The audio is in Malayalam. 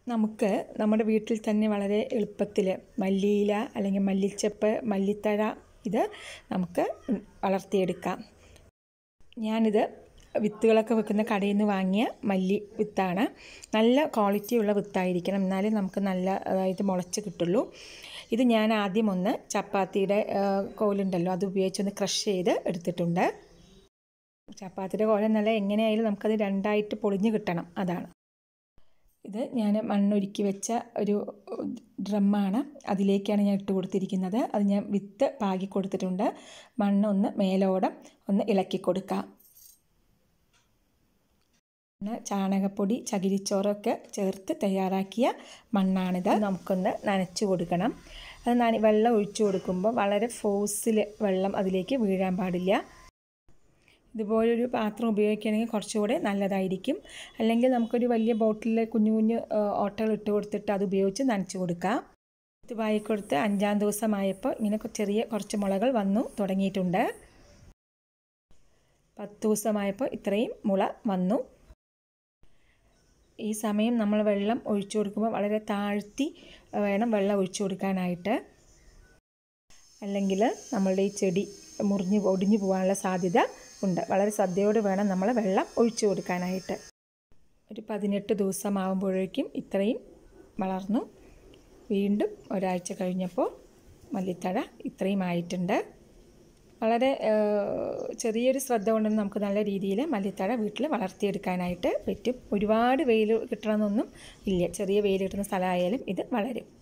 നമുക്ക് നമ്മുടെ വീട്ടിൽ തന്നെ വളരെ എളുപ്പത്തിൽ മല്ലിയില അല്ലെങ്കിൽ മല്ലിച്ചപ്പ് മല്ലിത്തഴ ഇത് നമുക്ക് വളർത്തിയെടുക്കാം ഞാനിത് വിത്തുകളൊക്കെ വെക്കുന്ന കടയിൽ നിന്ന് വാങ്ങിയ മല്ലി വിത്താണ് നല്ല ക്വാളിറ്റിയുള്ള വിത്തായിരിക്കണം എന്നാലേ നമുക്ക് നല്ല അതായത് മുളച്ച് കിട്ടുള്ളൂ ഇത് ഞാൻ ആദ്യം ഒന്ന് ചപ്പാത്തിയുടെ കോലുണ്ടല്ലോ അത് ഉപയോഗിച്ചൊന്ന് ക്രഷ് ചെയ്ത് എടുത്തിട്ടുണ്ട് ചപ്പാത്തിയുടെ കോല നല്ല എങ്ങനെയായാലും നമുക്കത് രണ്ടായിട്ട് പൊളിഞ്ഞ് കിട്ടണം അതാണ് ഇത് ഞാൻ മണ്ണൊരുക്കി വെച്ച ഒരു ഡ്രമ്മാണ് അതിലേക്കാണ് ഞാൻ ഇട്ട് കൊടുത്തിരിക്കുന്നത് അത് ഞാൻ വിത്ത് പാകി കൊടുത്തിട്ടുണ്ട് മണ്ണൊന്ന് മേലോടം ഒന്ന് ഇളക്കി കൊടുക്കാം പിന്നെ ചാണകപ്പൊടി ചകിരിച്ചോറൊക്കെ ചേർത്ത് തയ്യാറാക്കിയ മണ്ണാണിത് നമുക്കൊന്ന് നനച്ച് കൊടുക്കണം അത് നന വെള്ളം ഒഴിച്ചു കൊടുക്കുമ്പോൾ വളരെ ഫോഴ്സിൽ വെള്ളം അതിലേക്ക് വീഴാൻ പാടില്ല ഇതുപോലൊരു പാത്രം ഉപയോഗിക്കുകയാണെങ്കിൽ കുറച്ചുകൂടെ നല്ലതായിരിക്കും അല്ലെങ്കിൽ നമുക്കൊരു വലിയ ബോട്ടിലിൽ കുഞ്ഞു കുഞ്ഞു ഓട്ടകൾ ഇട്ട് കൊടുത്തിട്ട് അത് ഉപയോഗിച്ച് നനച്ച് കൊടുക്കാം ഇത് വായിക്കൊടുത്ത് അഞ്ചാം ദിവസമായപ്പോൾ ഇങ്ങനെ ചെറിയ കുറച്ച് മുളകൾ വന്നു തുടങ്ങിയിട്ടുണ്ട് പത്ത് ദിവസമായപ്പോൾ ഇത്രയും മുള വന്നു ഈ സമയം നമ്മൾ വെള്ളം ഒഴിച്ചു കൊടുക്കുമ്പോൾ വളരെ താഴ്ത്തി വേണം വെള്ളം ഒഴിച്ചു കൊടുക്കാനായിട്ട് അല്ലെങ്കിൽ നമ്മളുടെ ഈ ചെടി മുറിഞ്ഞ് ഒടിഞ്ഞു പോകാനുള്ള സാധ്യത ഉണ്ട് വളരെ ശ്രദ്ധയോടെ വേണം നമ്മൾ വെള്ളം ഒഴിച്ചു കൊടുക്കാനായിട്ട് ഒരു പതിനെട്ട് ദിവസമാകുമ്പോഴേക്കും ഇത്രയും വളർന്നു വീണ്ടും ഒരാഴ്ച കഴിഞ്ഞപ്പോൾ മല്ലിത്തഴ ഇത്രയും ആയിട്ടുണ്ട് വളരെ ചെറിയൊരു ശ്രദ്ധ കൊണ്ട് നമുക്ക് നല്ല രീതിയിൽ മല്ലിത്തഴ വീട്ടിൽ വളർത്തിയെടുക്കാനായിട്ട് പറ്റും ഒരുപാട് വെയിൽ കിട്ടണമെന്നൊന്നും ഇല്ല ചെറിയ വെയിൽ കിട്ടുന്ന സ്ഥലമായാലും ഇത് വളരും